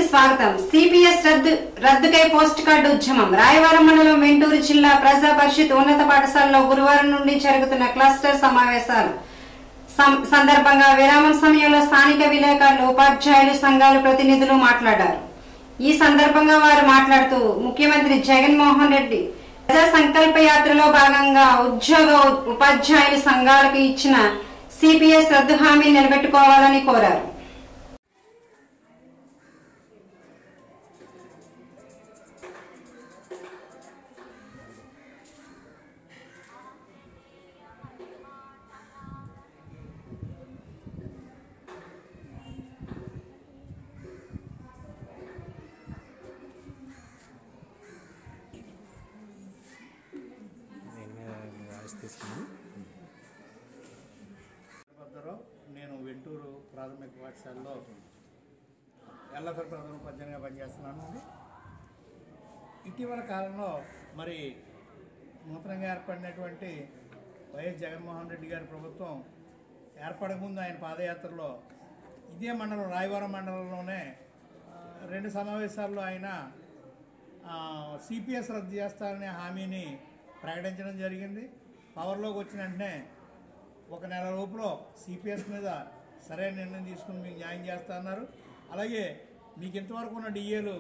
స్వాగతం సిపిఎస్ రద్దు రద్దుకై post card ఉద్యమం రాయవరం మండలం వెంటూరు జిల్లా ప్రజా పరిషత్ ఉన్నత పాఠశాలలో గురువారం నుండి జరుగుతున్న క్లస్టర్ సమావేశాలు సం- సందర్భంగా విరామం సమయంలో స్థానిక విలేకరులు ఉపాధ్యాయులు సంఘాల ప్రతినిధులు మాట్లాడారు ఈ సందర్భంగా వారు మాట్లాడుతూ ముఖ్యమంత్రి జగన్మోహన్ రెడ్డి ప్రజా సంకల్ప యాత్రలో భాగంగా ఉద్యోగ ఉపాధ్యాయులు సంఘాలకు ఇచ్చిన సిపిఎస్ రద్దు హామీ నిలబెట్టుకోవాలని కోరారు భద్రరావు నేను వెంటూరు ప్రాథమిక పాఠశాలలో ఎల్లసరి ప్రధాన ఉపాధ్యాయునిగా పనిచేస్తున్నాను ఇటీవల కాలంలో మరి నూతనంగా ఏర్పడినటువంటి వైఎస్ జగన్మోహన్ రెడ్డి గారి ప్రభుత్వం ఏర్పడక ముందు ఆయన పాదయాత్రలో ఇదే మండలం రాయవరం మండలంలోనే ఆ, రెండు సమావేశాల్లో ఆయన సిపిఎస్ రద్దు చేస్తారనే హామీని ప్రకటించడం జరిగింది పవర్లోకి వచ్చిన వెంటనే ఒక నెల లోపల సిపిఎస్ మీద సరైన నిర్ణయం తీసుకుని మీకు న్యాయం చేస్తా అన్నారు అలాగే మీకు ఇంతవరకు ఉన్న డిఏలు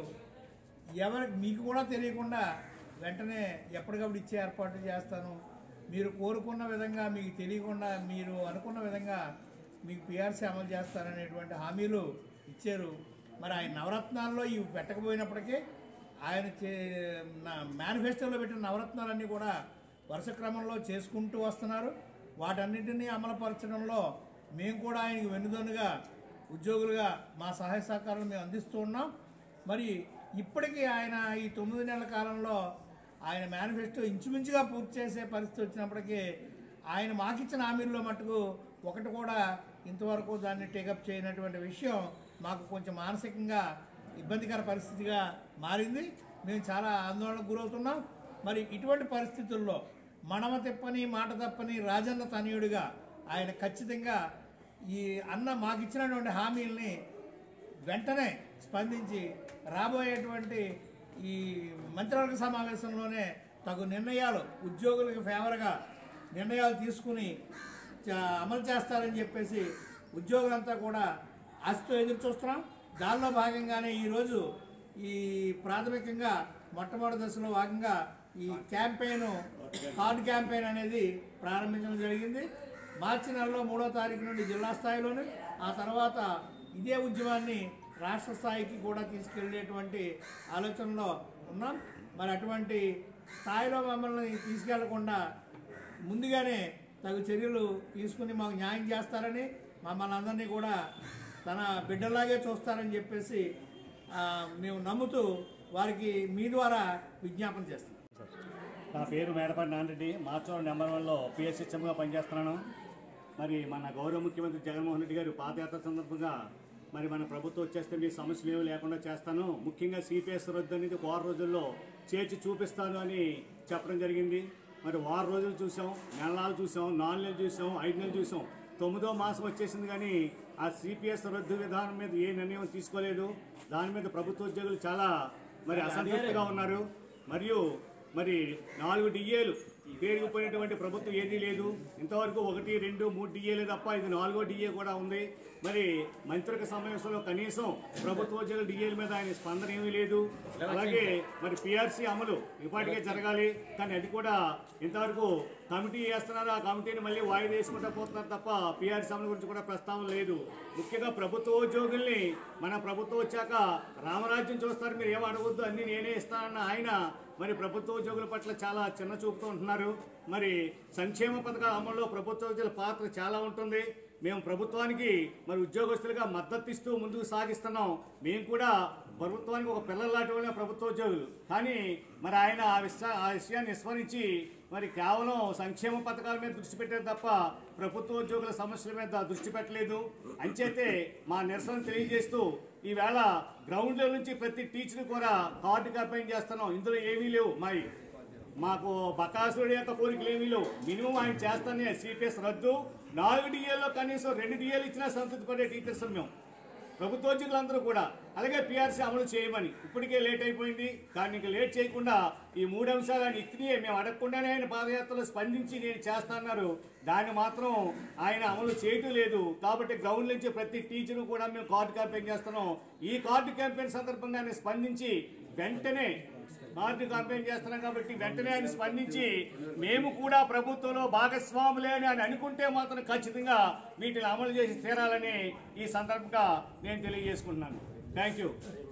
ఎవరికి మీకు కూడా తెలియకుండా వెంటనే ఎప్పటికప్పుడు ఇచ్చే ఏర్పాట్లు చేస్తాను మీరు కోరుకున్న విధంగా మీకు తెలియకుండా మీరు అనుకున్న విధంగా మీకు పిఆర్సీ అమలు చేస్తారనేటువంటి హామీలు ఇచ్చారు మరి ఆయన నవరత్నాల్లో ఇవి పెట్టకపోయినప్పటికీ ఆయన చే నా మేనిఫెస్టోలో పెట్టిన నవరత్నాలన్నీ కూడా వరుస క్రమంలో చేసుకుంటూ వస్తున్నారు వాటన్నిటినీ అమలుపరచడంలో మేము కూడా ఆయనకు వెన్నుదన్నుగా ఉద్యోగులుగా మా సహాయ సహకారాలు మేము అందిస్తూ ఉన్నాం మరి ఇప్పటికీ ఆయన ఈ తొమ్మిది నెలల కాలంలో ఆయన మేనిఫెస్టో ఇంచుమించుగా పూర్తి చేసే పరిస్థితి వచ్చినప్పటికీ ఆయన మాకిచ్చిన హామీల్లో మటుకు ఒకటి కూడా ఇంతవరకు దాన్ని టేకప్ చేయనటువంటి విషయం మాకు కొంచెం మానసికంగా ఇబ్బందికర పరిస్థితిగా మారింది మేము చాలా ఆందోళనకు గురవుతున్నాం మరి ఇటువంటి పరిస్థితుల్లో మనమ తిప్పని మాట తప్పని రాజన్న తనయుడిగా ఆయన ఖచ్చితంగా ఈ అన్న మాకు ఇచ్చినటువంటి హామీల్ని వెంటనే స్పందించి రాబోయేటువంటి ఈ మంత్రివర్గ సమావేశంలోనే తగు నిర్ణయాలు ఉద్యోగులకు ఫేవర్గా నిర్ణయాలు తీసుకుని చ- అమలు చేస్తారని చెప్పేసి ఉద్యోగులంతా కూడా ఆశతో ఎదురు చూస్తున్నాం దానిలో భాగంగానే ఈరోజు ఈ ప్రాథమికంగా మొట్టమొదటి దశలో భాగంగా ఈ క్యాంపెయిన్ కార్డు క్యాంపెయిన్ అనేది ప్రారంభించడం జరిగింది మార్చి నెలలో మూడో తారీఖు నుండి జిల్లా స్థాయిలోను ఆ తర్వాత ఇదే ఉద్యమాన్ని రాష్ట్ర స్థాయికి కూడా తీసుకెళ్ళేటువంటి ఆలోచనలో ఉన్నాం మరి అటువంటి స్థాయిలో మమ్మల్ని తీసుకెళ్లకుండా ముందుగానే తగు చర్యలు తీసుకుని మాకు న్యాయం చేస్తారని మమ్మల్ని అందరినీ కూడా తన బిడ్డలాగే చూస్తారని చెప్పేసి ఆ, మేము నమ్ముతూ వారికి మీ ద్వారా విజ్ఞాపన చేస్తాం నా పేరు మేడపల్లి నాన్నరెడ్డి మార్చోడ నెంబర్ వన్లో పిఎస్హెచ్ఎంగా పనిచేస్తున్నాను మరి మన గౌరవ ముఖ్యమంత్రి జగన్మోహన్ రెడ్డి గారు పాదయాత్ర సందర్భంగా మరి మన ప్రభుత్వం వచ్చేస్తే మీ సమస్యలు ఏమి లేకుండా చేస్తాను ముఖ్యంగా సిపిఎస్ రద్దు అనేది ఒక వారం రోజుల్లో చేర్చి చూపిస్తాను అని చెప్పడం జరిగింది మరి వారం రోజులు చూసాం నెలలు చూసాం నాలుగు నెలలు చూసాం ఐదు నెలలు చూసాం తొమ్మిదో మాసం వచ్చేసింది కానీ ఆ సిపిఎస్ రద్దు విధానం మీద ఏ నిర్ణయం తీసుకోలేదు దాని మీద ప్రభుత్వ ఉద్యోగులు చాలా మరి అసంతృప్తిగా ఉన్నారు మరియు మరి నాలుగు డిఏలు పేరుకుపోయినటువంటి ప్రభుత్వం ఏదీ లేదు ఇంతవరకు ఒకటి రెండు మూడు డిఏలే తప్ప ఇది నాలుగో డిఏ కూడా ఉంది మరి మంత్రిక సమావేశంలో కనీసం ప్రభుత్వోద్యోగుల డిఏల మీద ఆయన స్పందన ఏమీ లేదు అలాగే మరి పిఆర్సీ అమలు ఇప్పటికే జరగాలి కానీ అది కూడా ఇంతవరకు కమిటీ వేస్తున్నారు ఆ కమిటీని మళ్ళీ వాయిదా వేసుకుంటూ పోతున్నారు తప్ప పిఆర్సీ అమలు గురించి కూడా ప్రస్తావన లేదు ముఖ్యంగా ప్రభుత్వ ఉద్యోగుల్ని మన ప్రభుత్వం వచ్చాక రామరాజ్యం చూస్తారు మీరు ఏం అడగొద్దు అన్ని నేనే ఇస్తానన్న ఆయన మరి ప్రభుత్వ ఉద్యోగుల పట్ల చాలా చిన్న చూపుతూ ఉంటున్నారు మరి సంక్షేమ పథకాల అమల్లో ప్రభుత్వ ఉద్యోగుల పాత్ర చాలా ఉంటుంది మేము ప్రభుత్వానికి మరి ఉద్యోగస్తులుగా మద్దతు ఇస్తూ ముందుకు సాగిస్తున్నాం మేము కూడా ప్రభుత్వానికి ఒక పిల్లల లాంటి వాళ్ళే ప్రభుత్వ ఉద్యోగులు కానీ మరి ఆయన ఆ విషయ ఆ విషయాన్ని విస్మరించి మరి కేవలం సంక్షేమ పథకాల మీద దృష్టి పెట్టారు తప్ప ప్రభుత్వ ఉద్యోగుల సమస్యల మీద దృష్టి పెట్టలేదు అంచేతే మా నిరసన తెలియజేస్తూ ఈవేళ గ్రౌండ్లో నుంచి ప్రతి టీచర్ కూడా కార్డు క్యాంపెయిన్ చేస్తున్నాం ఇందులో ఏమీ లేవు మరి మాకు బకాసుడి యొక్క కోరికలు ఏమీ లేవు మినిమం ఆయన చేస్తానే సిపిఎస్ రద్దు నాలుగు డిఏల్లో కనీసం రెండు డిఏలు ఇచ్చినా సంతృప్తి పడే టీచర్స్ మేము ప్రభుత్వోద్యోగులందరూ కూడా అలాగే పిఆర్సీ అమలు చేయమని ఇప్పటికే లేట్ అయిపోయింది కానీ ఇంకా లేట్ చేయకుండా ఈ మూడు అంశాలను ఇచ్చినాయే మేము అడగకుండానే ఆయన పాదయాత్రలో స్పందించి నేను చేస్తాన్నారు దాన్ని మాత్రం ఆయన అమలు చేయటం లేదు కాబట్టి గ్రౌండ్ నుంచి ప్రతి టీచరు కూడా మేము కార్డు క్యాంపెయిన్ చేస్తున్నాం ఈ కార్డు క్యాంపెయిన్ సందర్భంగా ఆయన స్పందించి వెంటనే కార్డు క్యాంపెయిన్ చేస్తున్నాం కాబట్టి వెంటనే ఆయన స్పందించి మేము కూడా ప్రభుత్వంలో భాగస్వాములే అని ఆయన అనుకుంటే మాత్రం ఖచ్చితంగా వీటిని అమలు చేసి తీరాలని ఈ సందర్భంగా నేను తెలియజేసుకుంటున్నాను థ్యాంక్ యూ